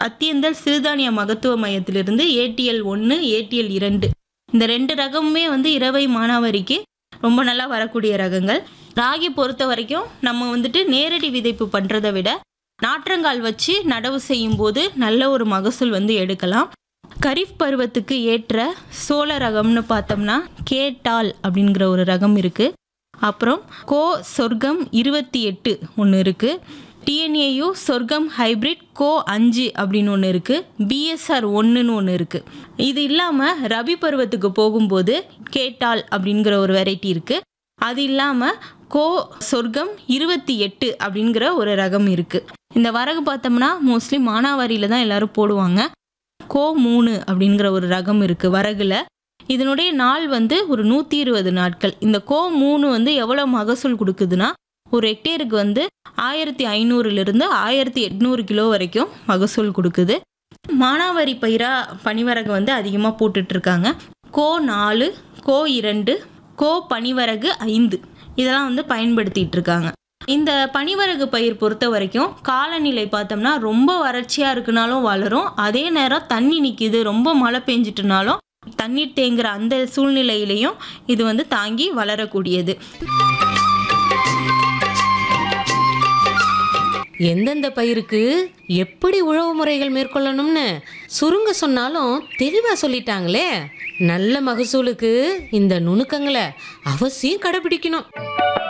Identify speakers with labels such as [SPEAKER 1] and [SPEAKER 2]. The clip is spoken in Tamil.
[SPEAKER 1] அத்தியந்தல் சிறுதானிய மகத்துவ மையத்திலிருந்து ஏடிஎல் ஒன்று ஏடிஎல் இரண்டு இந்த ரெண்டு ரகமுமே வந்து இரவை மானாவாரிக்கு ரொம்ப நல்லா வரக்கூடிய ரகங்கள் ராகி பொறுத்த வரைக்கும் நம்ம வந்துட்டு நேரடி விதைப்பு பண்ணுறதை விட நாற்றங்கால் வச்சு நடவு செய்யும் போது நல்ல ஒரு மகசூல் வந்து எடுக்கலாம் கரீஃப் பருவத்துக்கு ஏற்ற சோள ரகம்னு பார்த்தோம்னா கேட்டால் அப்படிங்கிற ஒரு ரகம் இருக்குது அப்புறம் கோ சொர்க்கம் இருபத்தி எட்டு ஒன்று இருக்குது டிஎன்ஏயு சொர்க்கம் ஹைபிரிட் கோ அஞ்சு அப்படின்னு ஒன்று இருக்குது பிஎஸ்ஆர் ஒன்றுன்னு ஒன்று இருக்குது இது இல்லாமல் ரபி பருவத்துக்கு போகும்போது கேட்டால் அப்படிங்கிற ஒரு வெரைட்டி இருக்குது அது இல்லாமல் கோ சொர்க்கம் இருபத்தி எட்டு அப்படிங்கிற ஒரு ரகம் இருக்குது இந்த வரகு பார்த்தோம்னா மோஸ்ட்லி மானாவாரியில் தான் எல்லாரும் போடுவாங்க கோ மூணு அப்படிங்கிற ஒரு ரகம் இருக்குது வரகுல இதனுடைய நாள் வந்து ஒரு நூற்றி இருபது நாட்கள் இந்த கோ மூணு வந்து எவ்வளோ மகசூல் கொடுக்குதுன்னா ஒரு ஹெக்டேருக்கு வந்து ஆயிரத்தி ஐநூறுலேருந்து ஆயிரத்தி எட்நூறு கிலோ வரைக்கும் மகசூல் கொடுக்குது மானாவாரி பயிரா பனிவரகு வந்து அதிகமாக போட்டுட்ருக்காங்க கோ நாலு கோ இரண்டு கோ பனிவரகு ஐந்து இதெல்லாம் வந்து பயன்படுத்திட்டு இருக்காங்க இந்த பனிவரகு பயிர் பொறுத்த வரைக்கும் காலநிலை பார்த்தோம்னா ரொம்ப வறட்சியாக இருக்குனாலும் வளரும் அதே நேரம் தண்ணி நிற்கிது ரொம்ப மழை பெஞ்சிட்டுனாலும் தண்ணீர் தேங்குற அந்த சூழ்நிலையிலையும் இது வந்து தாங்கி வளரக்கூடியது
[SPEAKER 2] எந்தெந்த பயிருக்கு எப்படி உழவு முறைகள் மேற்கொள்ளணும்னு சுருங்க சொன்னாலும் தெளிவா சொல்லிட்டாங்களே நல்ல மகசூலுக்கு இந்த நுணுக்கங்களை அவசியம் கடைபிடிக்கணும்